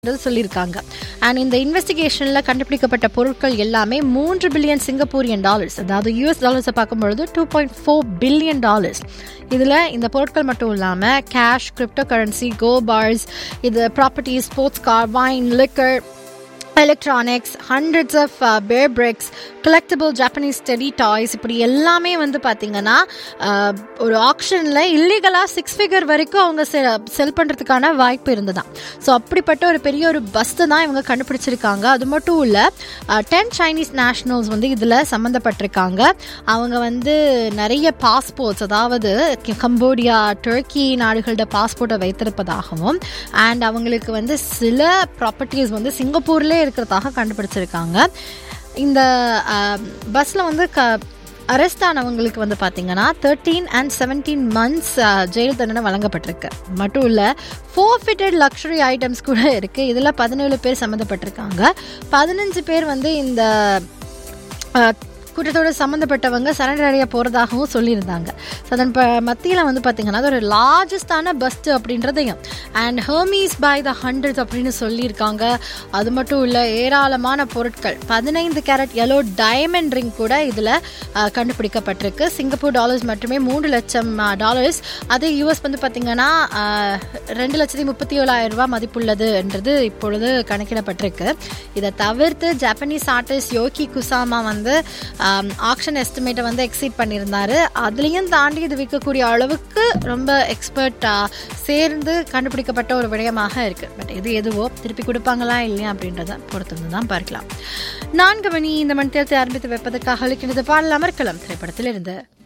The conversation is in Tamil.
சொல்லியிருக்காங்க அண்ட் இந்த இன்வெஸ்டிகேஷனில் கண்டுபிடிக்கப்பட்ட பொருட்கள் எல்லாமே மூன்று பில்லியன் சிங்கப்பூரியன் டாலர்ஸ் அதாவது யூஎஸ் டாலர்ஸை பார்க்கும்பொழுது two point four billion dollars இதில் இந்த பொருட்கள் மட்டும் இல்லாமல் கேஷ் கிரிப்டோ கரன்சி கோ பார்ஸ் இது property sports car wine liquor electronics hundreds of pair bricks collectible Japanese study toys இப்படி எல்லாமே வந்து பார்த்தீங்கன்னா uh, ஒரு ஆக்ஷனில் இல்லீகலாக சிக்ஸ் ஃபிகர் வரைக்கும் அவங்க செல் பண்ணுறதுக்கான வாய்ப்பு இருந்ததாம் ஸோ அப்படிப்பட்ட ஒரு பெரிய ஒரு பஸ்ஸை தான் இவங்க கண்டுபிடிச்சிருக்காங்க அது மட்டும் இல்லை டென் சைனீஸ் நேஷனல்ஸ் வந்து இதில் சம்மந்தப்பட்டிருக்காங்க அவங்க வந்து நிறைய பாஸ்போர்ட்ஸ் அதாவது கம்போடியா டர்க்கி நாடுகளோட பாஸ்போர்ட்டை வைத்திருப்பதாகவும் அண்ட் அவங்களுக்கு வந்து சில ப்ராப்பர்ட்டிஸ் வந்து சிங்கப்பூர்லேயே இருக்கிறதாக கண்டுபிடிச்சிருக்காங்க இந்த பஸ்ஸில் வந்து க அரெஸ்ட் ஆனவங்களுக்கு வந்து பார்த்தீங்கன்னா thirteen and seventeen months jail தண்டனை வழங்கப்பட்டிருக்கு மட்டும் இல்லை ஃபோர்ஃபிட்டட் லக்ஸுரி ஐட்டம்ஸ் கூட இருக்குது இதில் பதினேழு பேர் சம்மந்தப்பட்டிருக்காங்க பதினஞ்சு பேர் வந்து இந்த அஹ், கூட்டத்தோட சம்மந்தப்பட்டவங்க சரண்டர் அடைய போகிறதாகவும் சொல்லியிருந்தாங்க ஸோ அதன் ப மத்தியில் வந்து பார்த்திங்கன்னா அது ஒரு லார்ஜஸ்டான பஸ்ட் அப்படின்றதையும் and Hermes by the hundreds அப்படின்னு சொல்லியிருக்காங்க அது மட்டும் இல்லை ஏராளமான பொருட்கள் பதினைந்து கேரட் எல்லோ டைமண்ட் ரிங் கூட இதில் கண்டுபிடிக்கப்பட்டிருக்கு சிங்கப்பூர் டாலர்ஸ் மட்டுமே மூன்று லட்சம் டாலர்ஸ் அது யூஎஸ் வந்து பார்த்திங்கன்னா அஹ், ரெண்டு லட்சத்தி முப்பத்தி ஏழாயிரம் ரூபாய் மதிப்புள்ளதுன்றது இப்பொழுது கணக்கிடப்பட்டிருக்கு இதை தவிர்த்து ஜப்பனீஸ் ஆர்டிஸ்ட் யோகி குசாமா வந்து ஆக்ஷன் எஸ்டிமேட்டை வந்து எக்ஸீட் பண்ணியிருந்தாரு அதுலேயும் தாண்டி இது விற்கக்கூடிய அளவுக்கு ரொம்ப எக்ஸ்பர்ட் சேர்ந்து கண்டுபிடிக்கப்பட்ட ஒரு விடயமாக இருக்குது பட் எது எதுவோ திருப்பி கொடுப்பாங்களா இல்லையா அப்படின்றத பொறுத்திருந்து தான் பார்க்கலாம் நான்கு மணி இந்த மணி தேர்தல் ஆரம்பித்து வைப்பதற்காக அளிக்கிறது பாடலாம் இருக்கலாம் திரைப்படத்தில் இருந்து